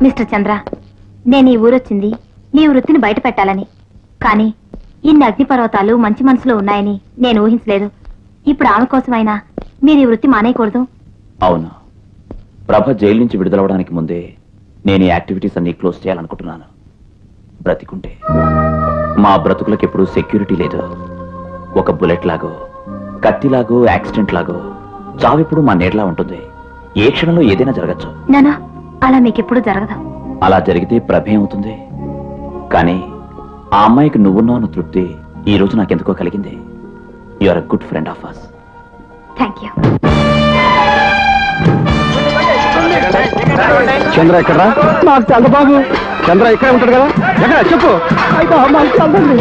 Mister చంద్ర నేను ఈ ఊరొచ్చింది నీ వృత్తిని బయట పెట్టాలని కానీ ఇన్ని అగ్నిపర్వతాలు మంచి మనసులో ఉన్నాయని నేను ఊహించలేదు ఇప్పుడు ఆమె కోసమైనా మీరు ఈ వృత్తి మానేయకూడదు అవును ప్రభ జైలు నుంచి విడుదలవడానికి ముందే నేను ఈ యాక్టివిటీస్ అన్ని క్లోజ్ చేయాలనుకుంటున్నాను బ్రతికుంటే మా బ్రతుకులకు ఎప్పుడూ సెక్యూరిటీ లేదు ఒక బుల్లెట్ లాగో కత్తిలాగో యాక్సిడెంట్ లాగో చావెప్పుడు మా నీడలా ఉంటుంది ఏ క్షణంలో ఏదైనా జరగచ్చు నానా అలా మీకెప్పుడు జరగదు అలా జరిగితే ప్రభ ఏమవుతుంది కానీ ఆ అమ్మాయికి నువ్వున్నావు అన్న తృప్తి ఈ రోజు నాకెందుకో కలిగింది you are a good friend of us thank you Chandra ఎక్కడరా నాకు చంద్రబాబు చంద్ర ఇక్కడే ఉంటాడు కదా ఎక్కడ చెప్పు అయితే మాకు చంద్రండి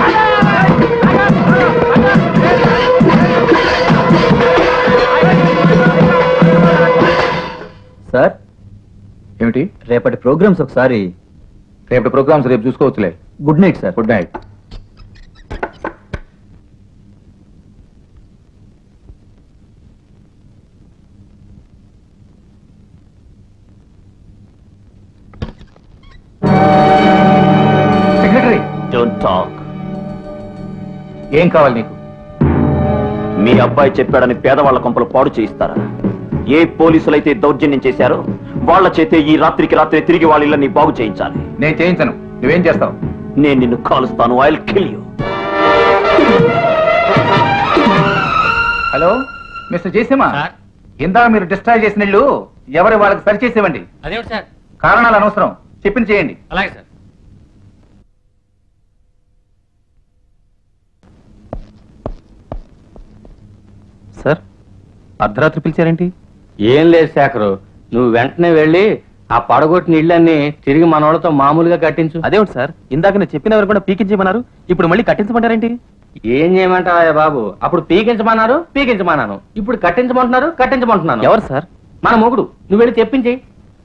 సార్ ఏమిటి రేపటి ప్రోగ్రామ్స్ ఒకసారి రేపు ప్రోగ్రామ్స్ రేపు చూసుకోవచ్చులే good night sir good night secretary don't talk ఏం కావాలి నీకు మీ అబ్బాయి చెప్పాడని పేదవాళ్ల కొంపలు పాడు చేయిస్తారా ఏ పోలీసులైతే దౌర్జన్యం చేశారో వాళ్ళ చేతే ఈ రాత్రికి రాత్రి తిరిగి వాళ్ళ ఇళ్ళని బాగు చేయించాలి నేను చేయించను నువ్వేం చేస్తావు నేను నిన్ను కాలుస్తాను I kill you hello mister Jayasimha ఇందా మీరు డిస్ట్రాయ్ చేసిన ఇల్లు ఎవరి వాళ్ళకి సరి చేసేవండి అదేమిటి సార్ కారణాలు అనవసరం చెప్పింది చేయండి అలాగే సార్ సార్ అర్ధరాత్రి పిలిచారేంటి ఏం లేదు శేఖరు నువ్వు వెంటనే వెళ్ళి ఆ పడగొట్టిన ఇళ్ళన్ని తిరిగి మనోళ్ళతో మామూలుగా కట్టించు అదేమిటి సార్ ఇందాక నేను చెప్పిన ఎవరు కూడా పీకించేయమన్నారు ఇప్పుడు మళ్ళీ కట్టించమంటారేంటి ఏం చేయమంటావా బాబు అప్పుడు పీకించమన్నారు పీకించమన్నాను ఇప్పుడు కట్టించమంటున్నారు కట్టించమంటున్నాను ఎవరు సార్ మన మొగుడు నువ్వు వెళ్ళి చెప్పించి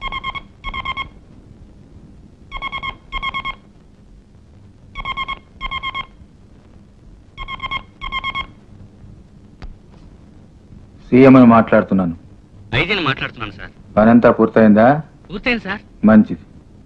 సీఎం అని మాట్లాడుతున్నాను ఐజీని మాట్లాడుతున్నాను సార్ పనంతా పూర్తయిందా పూర్తయింది సార్ మంచిది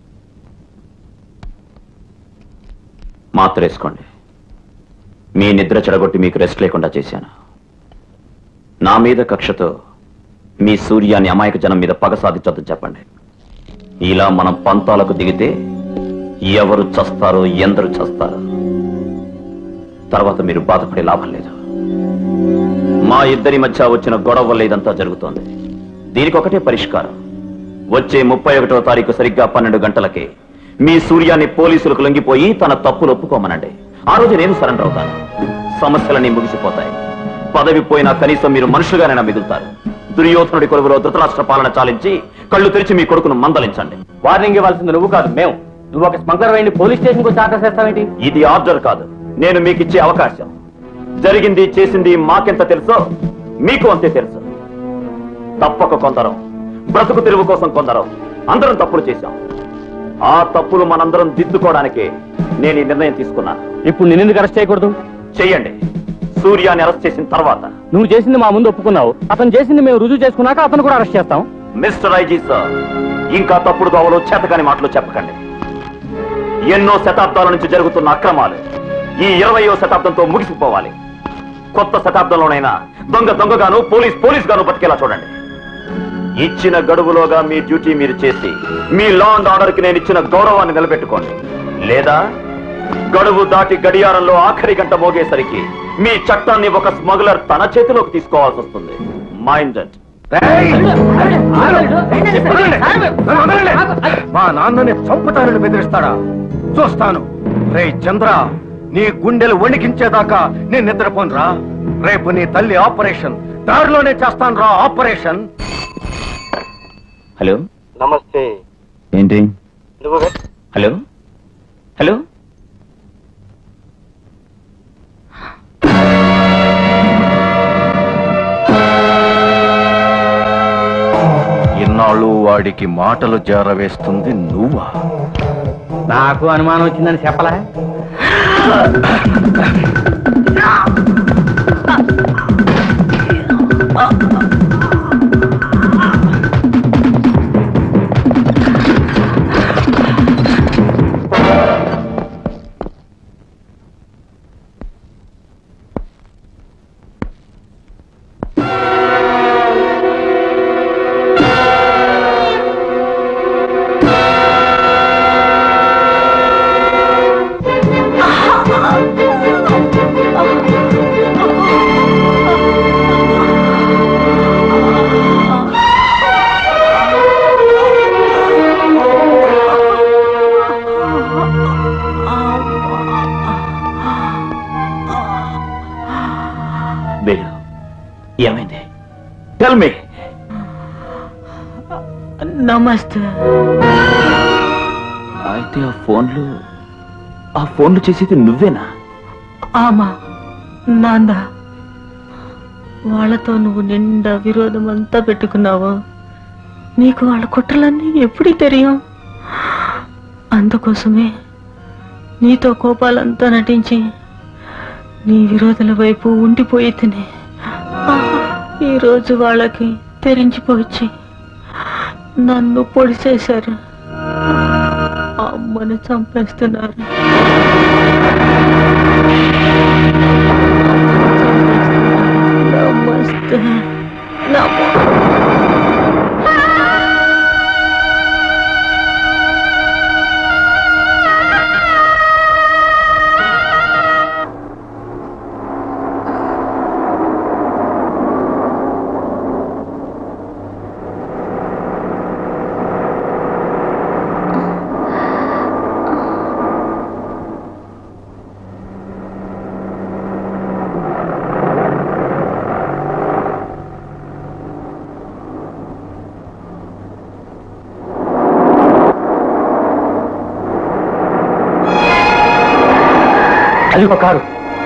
మాత్ర వేసుకోండి మీ నిద్ర చెడగొట్టి మీకు రెస్ట్ లేకుండా చేశాను నా మీద కక్షతో మీ సూర్యాన్ని అమాయక జనం మీద పగ సాధించొద్దని చెప్పండి ఇలా మనం పంతాలకు దిగితే ఎవరు చస్తారో ఎందరు చస్తారో తర్వాత మీరు బాధపడే లాభం లేదు మా ఇద్దరి మధ్య వచ్చిన గొడవ వల్ల ఇదంతా జరుగుతోంది దీనికి ఒకటే పరిష్కారం వచ్చే ముప్పై ఒకటో తారీఖు సరిగ్గా పన్నెండు గంటలకే మీ సూర్యాన్ని పోలీసులకు లొంగిపోయి తన తప్పులు ఒప్పుకోమనండి ఆ రోజు నేను సరెండర్ అవుతాను సమస్యలన్నీ ముగిసిపోతాయి పదవి పోయినా కనీసం మీరు మనుషులుగానైనా మిగులుతారు దుర్యోధనుడి కొలువులో ధృతరాష్ట్ర పాలన చాలించి కళ్ళు తెరిచి మీ కొడుకును మందలించండి వార్నింగ్ ఇవ్వాల్సింది నువ్వు కాదు మేము నువ్వు ఒక స్మగ్లర్ అయ్యి పోలీస్ స్టేషన్ కు చాటర్ చేస్తావేంటి ఇది ఆర్డర్ కాదు నేను మీకు ఇచ్చే అవకాశం జరిగింది చేసింది మాకెంత తెలుసో మీకు అంతే తెలుసు తప్పక కొందరం బ్రతుకు తెరువు కోసం కొందరం అందరం తప్పులు చేశాం ఆ తప్పులు మనందరం దిద్దుకోవడానికే నేను ఈ నిర్ణయం తీసుకున్నాను ఇప్పుడు నిన్నెందుకు అరెస్ట్ చేయకూడదు చెయ్యండి సూర్యాన్ని అరెస్ట్ చేసిన తర్వాత నువ్వు చేసింది మా ముందు ఒప్పుకున్నావు అతను చేసింది మేము రుజువు చేసుకున్నాక అతను కూడా అరెస్ట్ చేస్తాం మిస్టర్ ఐజీ సార్ ఇంకా తప్పుడు దోవలు చేతకాని మాటలు చెప్పకండి ఎన్నో శతాబ్దాల నుంచి జరుగుతున్న అక్రమాలు ఈ ఇరవయో శతాబ్దంతో ముగిసిపోవాలి కొత్త శతాబ్దంలోనైనా దొంగ దొంగగాను పోలీస్ పోలీస్ గాను బతికేలా చూడండి ఇచ్చిన గడువులోగా మీ డ్యూటీ మీరు చేసి మీ లా అండ్ ఆర్డర్ కి నేను ఇచ్చిన గౌరవాన్ని నిలబెట్టుకోండి లేదా గడువు దాటి గడియారంలో ఆఖరి గంట మోగేసరికి మీ చట్టాన్ని ఒక స్మగ్లర్ తన చేతిలోకి తీసుకోవాల్సి వస్తుంది మైండెడ్ మా నాన్నని చంపుతానని బెదిరిస్తాడా చూస్తాను రే చంద్ర నీ గుండెలు వణికించేదాకా నేను నిద్రపోనురా రేపు నీ తల్లి ఆపరేషన్ దారిలోనే చేస్తాను రా ఆపరేషన్ హలో నమస్తే ఏంటి నువ్వు హలో హలో ఇన్నాళ్ళు వాడికి మాటలు జారవేస్తుంది నువ్వా నాకు అనుమానం వచ్చిందని చెప్పలే నమస్తే అయితే ఆ ఫోన్లు ఆ ఫోన్లు చేసేది నువ్వేనా ఆమా నాందా వాళ్ళతో నువ్వు నిండా విరోధం అంతా పెట్టుకున్నావు నీకు వాళ్ళ కుట్రలన్నీ ఎప్పుడు తెలియం అందుకోసమే నీతో కోపాలంతా నటించి నీ విరోధుల వైపు ఉండిపోయి తిని ఈరోజు వాళ్ళకి తెరించిపోయి నన్ను పొడి చేశారు అమ్మని చంపేస్తున్నారు నమస్తే నమో అది ఒక కారు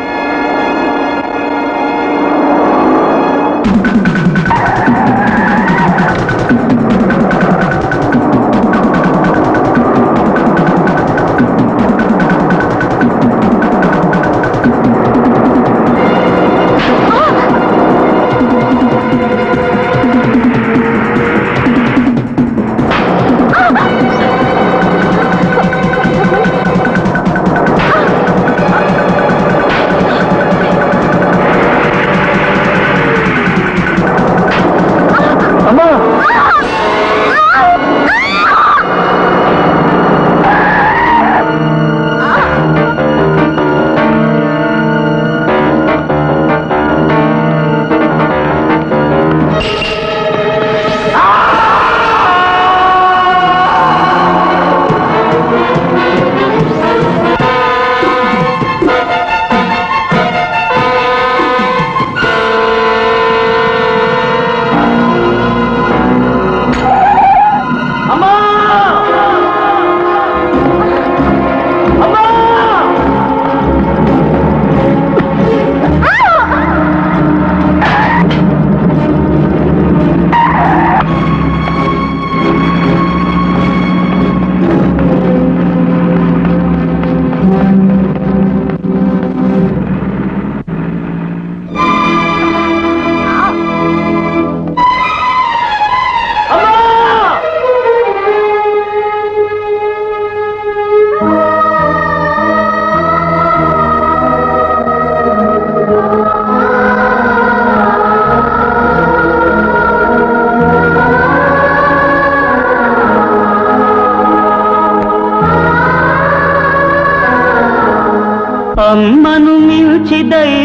అమ్మను మిల్చి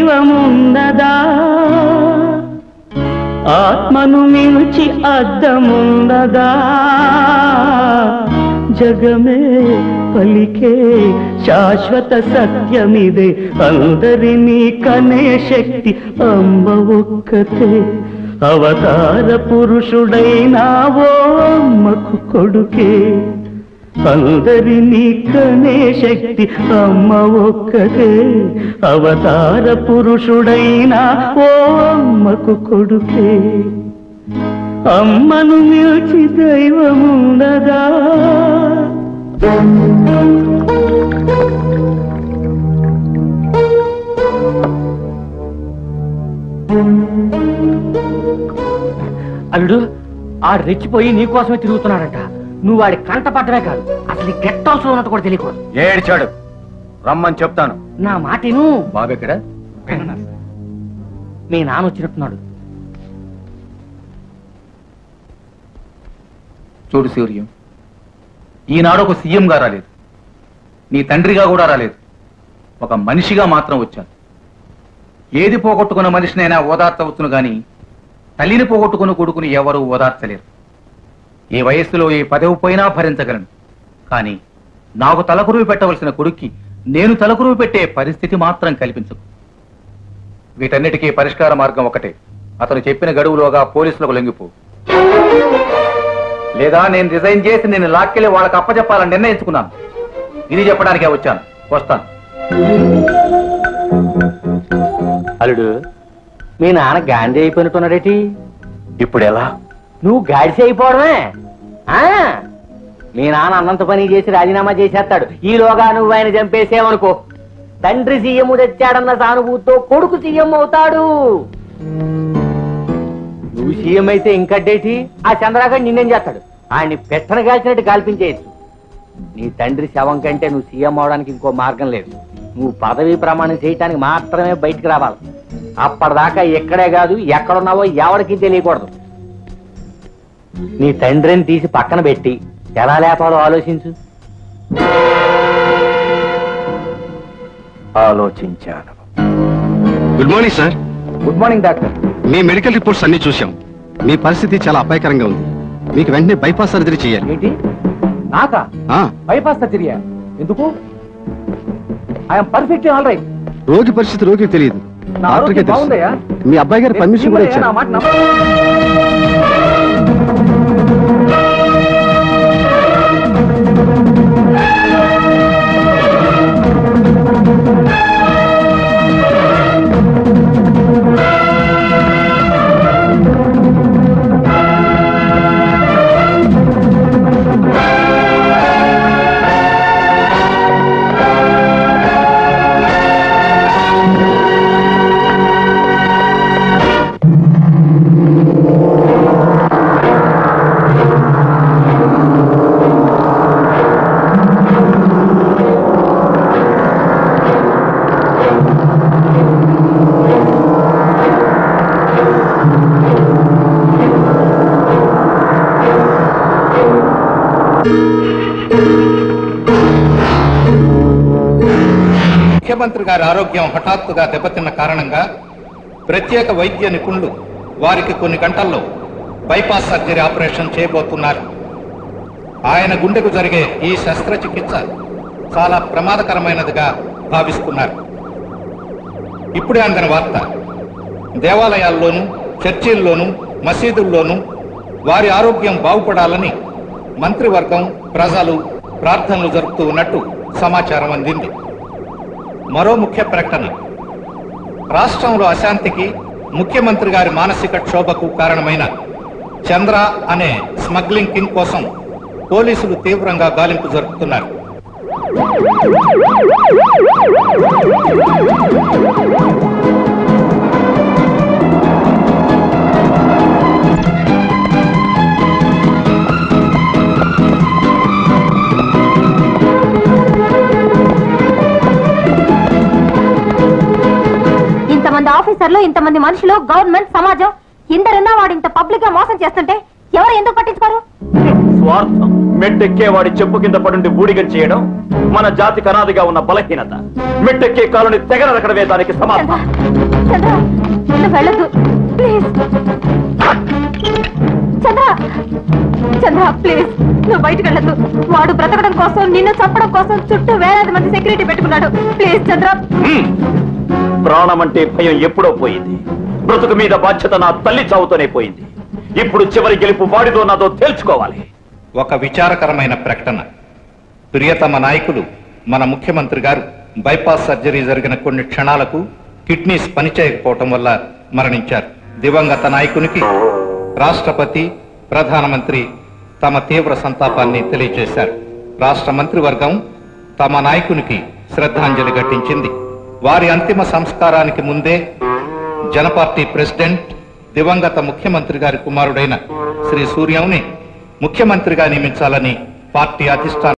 దైవముందదా ఆత్మను మిల్చి అద్దముందదా జగమే పలికే శాశ్వత సత్యమిదే అందరినీ కనే శక్తి అమ్మ ఒక్కతే అవతార పురుషుడైనావో అమ్మకు కొడుకే అందరినీ కనే శక్తి అమ్మ ఒక్కటే అవతార పురుషుడైనా ఓ అమ్మకు కొడుకే అమ్మను మిల్చి దైవముండదా అల్లుడు ఆ రెచ్చిపోయి నీకోసమే తిరుగుతున్నాడట నువ్వు వాడి కంట పట్టమే కాదు అసలు ఈ గెట్ హౌస్ లో ఉన్నట్టు కూడా తెలియకూడదు ఏడ్చాడు రమ్మని చెప్తాను నా మాటను బాబు ఎక్కడ మీ నాన్న వచ్చినట్టున్నాడు చూడు శౌర్యం ఈనాడు ఒక సీఎంగా రాలేదు నీ తండ్రిగా కూడా రాలేదు ఒక మనిషిగా మాత్రం వచ్చాను ఏది పోగొట్టుకున్న మనిషినైనా ఓదార్చవచ్చును గాని తల్లిని పోగొట్టుకుని కొడుకుని ఎవరూ ఓదార్చలేరు ఈ వయస్సులో ఈ పదవి పోయినా భరించగలను కానీ నాకు తలకురువి పెట్టవలసిన కొడుక్కి నేను తలకురువి పెట్టే పరిస్థితి మాత్రం కల్పించకు వీటన్నిటికీ పరిష్కార మార్గం ఒకటే అతను చెప్పిన గడువులోగా పోలీసులకు లొంగిపో లేదా నేను రిజైన్ చేసి నేను లాక్కెళ్ళి వాళ్ళకి అప్పచెప్పాలని నిర్ణయించుకున్నాను ఇది చెప్పడానికే వచ్చాను వస్తాను అల్లుడు మీ నాన్న గాంధీ అయిపోయినట్టున్నాడేటి ఇప్పుడు ఎలా నువ్వు గాడిసి అయిపోవడమే ఆ మీ నాన్న అన్నంత పని చేసి రాజీనామా చేసేస్తాడు ఈలోగా నువ్వు ఆయన చంపేసేవనుకో తండ్రి సీఎం తెచ్చాడన్న సానుభూతితో కొడుకు సీఎం అవుతాడు నువ్వు సీఎం అయితే ఇంకడ్డేటి ఆ చంద్రాగడ్ నిన్నేం చేస్తాడు ఆయన్ని పెట్టన కాల్చినట్టు కాల్పించేయచ్చు నీ తండ్రి శవం కంటే నువ్వు సీఎం అవడానికి ఇంకో మార్గం లేదు నువ్వు పదవీ ప్రమాణం చేయటానికి మాత్రమే బయటికి రావాలి అప్పటిదాకా ఎక్కడే కాదు ఎక్కడున్నావో ఎవరికి తెలియకూడదు నీ తండ్రిని తీసి పక్కన పెట్టి ఎలా లేపాలో ఆలోచించు ఆలోచించాను good morning sir good morning doctor మీ మెడికల్ రిపోర్ట్స్ అన్ని చూశాం మీ పరిస్థితి చాలా అపాయకరంగా ఉంది మీకు వెంటనే బైపాస్ సర్జరీ చేయాలి ఏంటి నాకా ఆ, బైపాస్ సర్జరీయా ఎందుకు ఐఎమ్ పర్ఫెక్ట్ ఆల్ రైట్ రోగి పరిస్థితి రోగికి తెలియదు నా డాక్టర్కే ఆరోగ్యం తెలుసు బాగుందయ్యా మీ అబ్బాయి గారి పర్మిషన్ కూడా నా ఇచ్చారు మాట నమ్మ- ముఖ్యమంత్రి గారి ఆరోగ్యం హఠాత్తుగా దెబ్బతిన్న కారణంగా ప్రత్యేక వైద్య నిపుణులు వారికి కొన్ని గంటల్లో బైపాస్ సర్జరీ ఆపరేషన్ చేయబోతున్నారు ఆయన గుండెకు జరిగే ఈ శస్త్రచికిత్స చాలా ప్రమాదకరమైనదిగా భావిస్తున్నారు ఇప్పుడే అందిన వార్త దేవాలయాల్లోనూ చర్చిల్లోనూ మసీదుల్లోనూ వారి ఆరోగ్యం బాగుపడాలని మంత్రివర్గం ప్రజలు ప్రార్థనలు జరుపుతూ ఉన్నట్టు సమాచారం అందింది మరో ముఖ్య ప్రకటన రాష్ట్రంలో అశాంతికి ముఖ్యమంత్రి గారి మానసిక క్షోభకు కారణమైన చంద్ర అనే స్మగ్లింగ్ కింగ్ కోసం పోలీసులు తీవ్రంగా గాలింపు జరుపుతున్నారు ఇంతమంది ఆఫీసర్లు ఇంతమంది మనుషులు గవర్నమెంట్ సమాజం ఇందరున్నా వాడు ఇంత పబ్లిక్ గా మోసం చేస్తుంటే ఎవరు ఎందుకు పట్టించుకోరు స్వార్థం మెట్టెక్కేవాడి చెప్పు కింద పడుండి ఊడిగం చేయడం మన జాతికి అనాదిగా ఉన్న బలహీనత మెట్టెక్కే కాలుని తెగ నరకడమే దానికి చంద్ర సమాధానం చంద్ర నువ్వు వెళ్ళదు ప్లీజ్ చంద్ర చంద్ర ప్లీజ్ నువ్వు బయటకు వెళ్ళదు వాడు బ్రతకడం కోసం నిన్ను చంపడం కోసం చుట్టూ వేలాది మంది సెక్యూరిటీ పెట్టుకున్నాడు ప్లీజ్ చంద్ర హ్మ్. ప్రాణం అంటే భయం ఎప్పుడో పోయింది బ్రతుకు మీద బాధ్యత నా తల్లి చావుతోనే పోయింది ఇప్పుడు చివరి గెలుపు వాడిదో నాదో తేల్చుకోవాలి ఒక విచారకరమైన ప్రకటన ప్రియతమ నాయకులు మన ముఖ్యమంత్రి గారు బైపాస్ సర్జరీ జరిగిన కొన్ని క్షణాలకు కిడ్నీస్ పనిచేయకపోవటం వల్ల మరణించారు దివంగత నాయకునికి రాష్ట్రపతి ప్రధానమంత్రి తమ తీవ్ర సంతాపాన్ని తెలియజేశారు రాష్ట్ర మంత్రివర్గం తమ నాయకునికి శ్రద్ధాంజలి ఘటించింది వారి అంతిమ సంస్కారానికి ముందే జనపార్టీ ప్రెసిడెంట్ దివంగత ముఖ్యమంత్రి గారి కుమారుడైన శ్రీ సూర్యంని ముఖ్యమంత్రిగా నియమించాలని పార్టీ అధిష్టానం